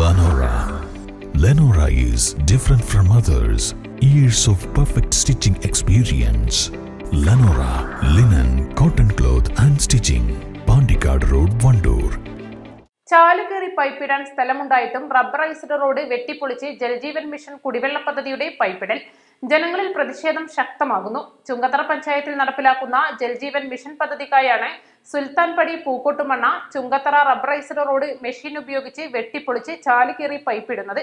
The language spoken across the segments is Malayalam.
Lenora. Lenora is different from others. Years of perfect stitching experience. Lenora linen, cotton cloth and stitching. Pandikad Road, Vandoor. ചാലുകേറി പൈപ്പിടാൻ സ്ഥലമുണ്ടായിട്ടും റബ്ബറൈസ്ഡ് റോഡ് വെട്ടിപ്പൊളിച്ച് ജലജീവൻ മിഷൻ കുടിവെള്ള പദ്ധതിയുടെ പൈപ്പിടൽ ജനങ്ങളിൽ പ്രതിഷേധം ശക്തമാകുന്നു ചുങ്കത്തറ പഞ്ചായത്തിൽ നടപ്പിലാക്കുന്ന ജലജീവൻ മിഷൻ പദ്ധതിക്കായാണ് Sulthanpadi Pookottumanna Chungathara rubberised road machine ഉപയോഗിച്ച് വെട്ടിപ്പൊളിച്ച് ചാലുകേറി പൈപ്പിടുന്നത്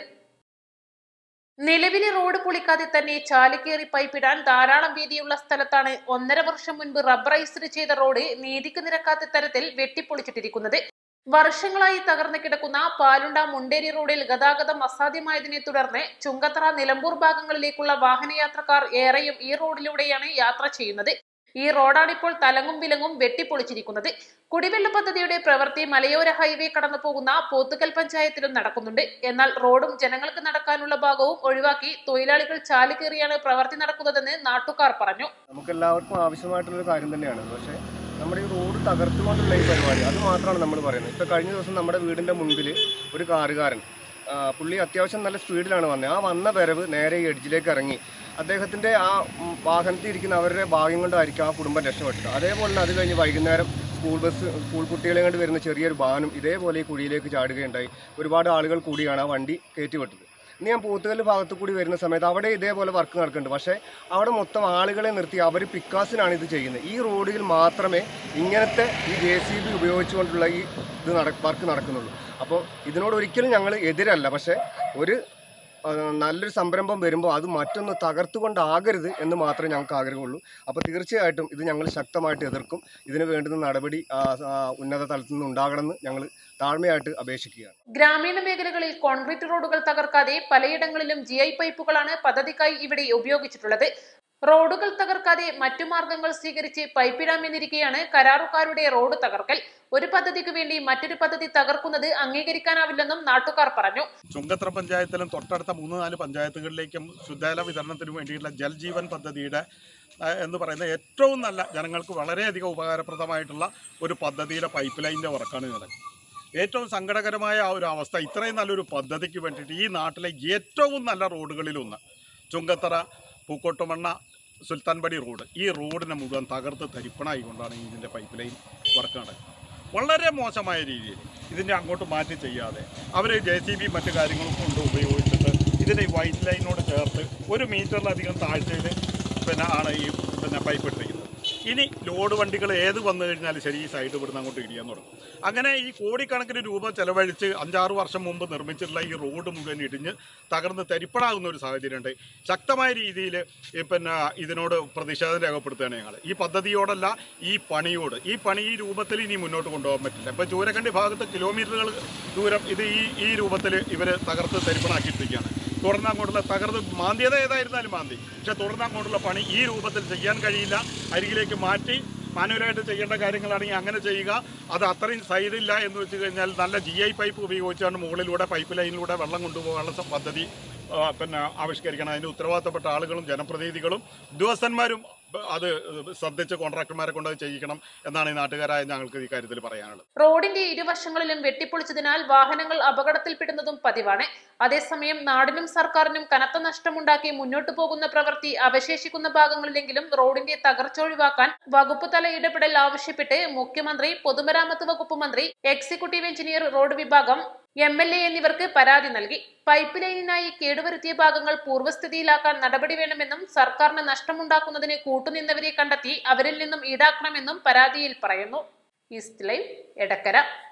നിലവിലെ റോഡ് പൊളിക്കാതെ തന്നെ ചാലുകേറി പൈപ്പിടാൻ ധാരാളം വീതിയുള്ള സ്ഥലത്താണ് ഒന്നര വർഷം മുൻപ് റബ്ബറൈസ്ഡ് ചെയ്ത റോഡ് നീതിക്ക് നിരക്കാത്ത തരത്തിൽ വെട്ടിപ്പൊളിച്ചിട്ടിരിക്കുന്നത് വർഷങ്ങളായി തകർന്നു കിടക്കുന്ന പാലുണ്ട മുണ്ടേരി റോഡിൽ ഗതാഗതം അസാധ്യമായതിനെ തുടർന്ന് ചുങ്കത്തറ നിലമ്പൂർ ഭാഗങ്ങളിലേക്കുള്ള വാഹനയാത്രക്കാർ ഏറെയും ഈ റോഡിലൂടെയാണ് യാത്ര ചെയ്യുന്നത് ഈ റോഡാണിപ്പോൾ തലങ്ങും വിലങ്ങും വെട്ടിപ്പൊളിച്ചിരിക്കുന്നത് കുടിവെള്ള പദ്ധതിയുടെ പ്രവൃത്തി മലയോര ഹൈവേ കടന്നു പോകുന്ന പോത്തുകൽ പഞ്ചായത്തിലും നടക്കുന്നുണ്ട് എന്നാൽ റോഡും ജനങ്ങൾക്ക് നടക്കാനുള്ള ഭാഗവും ഒഴിവാക്കി തൊഴിലാളികൾ ചാലുകേറിയാണ് പ്രവൃത്തി നടക്കുന്നതെന്ന് നാട്ടുകാർ പറഞ്ഞു നമുക്കെല്ലാവർക്കും ആവശ്യമായിട്ടുള്ളൊരു കാര്യം തന്നെയാണ് പക്ഷേ നമ്മുടെ ഈ റോഡ് തകർത്തുകൊണ്ടുള്ള ഈ പരിപാടി അത് മാത്രമാണ് നമ്മൾ പറയുന്നത് ഇപ്പോൾ കഴിഞ്ഞ ദിവസം നമ്മുടെ വീടിൻ്റെ മുൻപിൽ ഒരു കാറുകാരൻ ആ, പുള്ളി അത്യാവശ്യം നല്ല സ്പീഡിലാണ് വന്നത് ആ വന്ന വരവ് നേരെ ഈ എഡ്ജിലേക്ക് ഇറങ്ങി അദ്ദേഹത്തിൻ്റെ ആ ഉം, വാഹനത്തിൽ ഇരിക്കുന്ന അവരുടെ ഭാഗ്യം കൊണ്ടായിരിക്കും ആ കുടുംബം രക്ഷപ്പെട്ടത് അതേപോലെ തന്നെ അത് കഴിഞ്ഞ് വൈകുന്നേരം സ്കൂൾ ബസ് സ്കൂൾ കുട്ടികളെ കൊണ്ട് വരുന്ന ചെറിയൊരു വാഹനം ഇതേപോലെ ഈ കുഴിയിലേക്ക് ചാടുകയുണ്ടായി ഒരുപാട് ആളുകൾ കൂടിയാണ് ആ വണ്ടി കയറ്റിവിട്ടത് ഇന്ന് ഞാൻ പോത്തുകല്ല് ഭാഗത്തു കൂടി വരുന്ന സമയത്ത് അവിടെ ഇതേപോലെ വർക്ക് നടക്കുന്നുണ്ട് പക്ഷേ അവിടെ മൊത്തം ആളുകളെ നിർത്തി അവർ പിക്കാസിനാണ് ഇത് ചെയ്യുന്നത് ഈ റോഡിൽ മാത്രമേ ഇങ്ങനത്തെ ഈ ജെ സി ബി ഉപയോഗിച്ചുകൊണ്ടുള്ള ഈ ഇത് നട വർക്ക് നടക്കുന്നുള്ളൂ അപ്പോൾ ഇതിനോട് ഒരിക്കലും ഞങ്ങൾ എതിരല്ല പക്ഷേ ഒരു ആ, നല്ലൊരു സംരംഭം വരുമ്പോൾ അത് മറ്റൊന്ന് തകർത്തുകൊണ്ടാകരുത് എന്ന് മാത്രമേ ഞങ്ങൾക്ക് ആഗ്രഹമുള്ളൂ അപ്പോൾ തീർച്ചയായിട്ടും ഇത് ഞങ്ങൾ ശക്തമായിട്ട് എതിർക്കും ഇതിന് വേണ്ടുന്ന നടപടി ആ, ആ, ഉന്നത തലത്തിൽ നിന്ന് ഉണ്ടാകണമെന്ന് ഞങ്ങൾ താഴ്മയായിട്ട് അപേക്ഷിക്കുകയാണ് ഗ്രാമീണ മേഖലകളിൽ കോൺക്രീറ്റ് റോഡുകൾ തകർക്കാതെ പലയിടങ്ങളിലും ജി ഐ പൈപ്പുകളാണ് പദ്ധതിക്കായി ഇവിടെ ഉപയോഗിച്ചിട്ടുള്ളത് റോഡുകൾ തകർക്കാതെ മറ്റു മാർഗങ്ങൾ സ്വീകരിച്ച് പൈപ്പിടാമെന്നിരിക്കെയാണ് കരാറുകാരുടെ റോഡ് തകർക്കൽ ഒരു പദ്ധതിക്ക് വേണ്ടി മറ്റൊരു പദ്ധതി തകർക്കുന്നത് അംഗീകരിക്കാനാവില്ലെന്നും നാട്ടുകാർ പറഞ്ഞു ചുങ്കത്ര പഞ്ചായത്തിലും തൊട്ടടുത്ത മൂന്ന് നാല് പഞ്ചായത്തുകളിലേക്കും ശുദ്ധജല വിതരണത്തിന് വേണ്ടിയിട്ടുള്ള ജൽജീവൻ പദ്ധതിയുടെ ആ, എന്ന് പറയുന്ന ഏറ്റവും നല്ല ജനങ്ങൾക്ക് വളരെയധികം ഉപകാരപ്രദമായിട്ടുള്ള ഒരു പദ്ധതിയുടെ പൈപ്പ് ലൈനിൻ്റെ വർക്കാണ് നടക്കുന്നത് ഏറ്റവും സങ്കടകരമായ ആ ഒരു അവസ്ഥ ഇത്രയും നല്ലൊരു പദ്ധതിക്ക് വേണ്ടിയിട്ട് ഈ നാട്ടിലെ ഏറ്റവും നല്ല റോഡുകളിലൊന്ന് ചുങ്കത്തറ പൂക്കോട്ടുമണ്ണ സുൽത്താൻപടി റോഡ് ഈ റോഡിനെ മുഴുവൻ തകർത്ത് തരിപ്പണായിക്കൊണ്ടാണ് ഇതിൻ്റെ പൈപ്പ് ലൈൻ വർക്ക് നടക്കുന്നത് വളരെ മോശമായ രീതിയിൽ ഇതിൻ്റെ അങ്ങോട്ട് മാറ്റി ചെയ്യാതെ അവർ ജെ സി ബി മറ്റു കാര്യങ്ങളും കൊണ്ട് ഉപയോഗിച്ചിട്ട് ഇതിൻ്റെ ഈ വൈറ്റ് ലൈനോട് ചേർത്ത് ഒരു മീറ്ററിലധികം താഴ്ചയിൽ പിന്നെ ആണ് ഈ പിന്നെ പൈപ്പ് ഇട്ടിരിക്കുന്നത് ഇനി ലോഡ് വണ്ടികൾ ഏത് വന്നു കഴിഞ്ഞാലും ശരി ഈ സൈഡ് ഇവിടുന്ന് അങ്ങോട്ട് ഇടിയാൻ തുടങ്ങും അങ്ങനെ ഈ കോടിക്കണക്കിന് രൂപ ചെലവഴിച്ച് അഞ്ചാറ് വർഷം മുമ്പ് നിർമ്മിച്ചിട്ടുള്ള ഈ റോഡ് മുഴുവൻ ഇടിഞ്ഞ് തകർന്ന് തരിപ്പണാകുന്ന ഒരു സാഹചര്യമുണ്ട് ശക്തമായ രീതിയിൽ പിന്നെ ഇതിനോട് പ്രതിഷേധം രേഖപ്പെടുത്തുകയാണ് ഞങ്ങൾ ഈ പദ്ധതിയോടല്ല ഈ പണിയോട് ഈ പണി ഈ രൂപത്തിൽ ഇനി മുന്നോട്ട് കൊണ്ടുപോകാൻ പറ്റില്ല ഇപ്പോൾ ചൂരക്കണ്ടി ഭാഗത്ത് കിലോമീറ്ററുകൾ ദൂരം ഇത് ഈ ഈ രൂപത്തിൽ ഇവർ തകർത്ത് തരിപ്പണാക്കിയിട്ടിരിക്കുകയാണ് തുടർന്ന് അങ്ങോട്ടുള്ള തകർന്ന് മാന്തിയത് ഏതായിരുന്നാലും മാന്തി പക്ഷെ തുടർന്ന് അങ്ങോട്ടുള്ള പണി ഈ രൂപത്തിൽ ചെയ്യാൻ കഴിയില്ല അരികിലേക്ക് മാറ്റി മാനുവലായിട്ട് ചെയ്യേണ്ട കാര്യങ്ങളാണെങ്കിൽ അങ്ങനെ ചെയ്യുക അത് അത്രയും സൈഡില്ല എന്ന് വെച്ച് കഴിഞ്ഞാൽ നല്ല ജി ഐ പൈപ്പ് ഉപയോഗിച്ചാണ് മുകളിലൂടെ പൈപ്പ് ലൈനിലൂടെ വെള്ളം കൊണ്ടുപോകാനുള്ള സ- പദ്ധതി ആ, പിന്നെ ആവിഷ്കരിക്കണം അതിൻ്റെ ഉത്തരവാദിത്തപ്പെട്ട ആളുകളും ജനപ്രതിനിധികളും ഉദ്യോഗസ്ഥന്മാരും ബ- അത് ശ്രദ്ധിച്ച് കോൺട്രാക്ടർമാരെ കൊണ്ട് അത് ചെയ്യിക്കണം എന്നാണ് ഈ നാട്ടുകാരായ ഞങ്ങൾക്ക് ഈ കാര്യത്തിൽ പറയാനുള്ളത് റോഡിന്റെ ഇരുവശങ്ങളിലും വെട്ടിപ്പൊളിച്ചതിനാൽ വാഹനങ്ങൾ അപകടത്തിൽപ്പെടുന്നതും പതിവാണ് അതേസമയം നാടിനും സർക്കാരിനും കനത്ത നഷ്ടമുണ്ടാക്കി മുന്നോട്ടു പോകുന്ന പ്രവൃത്തി അവശേഷിക്കുന്ന ഭാഗങ്ങളിലെങ്കിലും റോഡിന്റെ തകർച്ച ഒഴിവാക്കാൻ വകുപ്പ് തല ഇടപെടൽ ആവശ്യപ്പെട്ട് മുഖ്യമന്ത്രി പൊതുമരാമത്ത് വകുപ്പ് മന്ത്രി എക്സിക്യൂട്ടീവ് എഞ്ചിനീയർ റോഡ് വിഭാഗം എം എൽ എ എന്നിവർക്ക് പരാതി നൽകി പൈപ്പ് ലൈനിനായി കേടുവരുത്തിയ ഭാഗങ്ങൾ പൂർവ്വസ്ഥിതിയിലാക്കാൻ നടപടി വേണമെന്നും സർക്കാരിന് നഷ്ടമുണ്ടാക്കുന്നതിന് കൂട്ടുനിന്നവരെ കണ്ടെത്തി അവരിൽ നിന്നും ഈടാക്കണമെന്നും പരാതിയിൽ പറയുന്നു ഈസ്റ്റ് ലൈവ് എടക്കര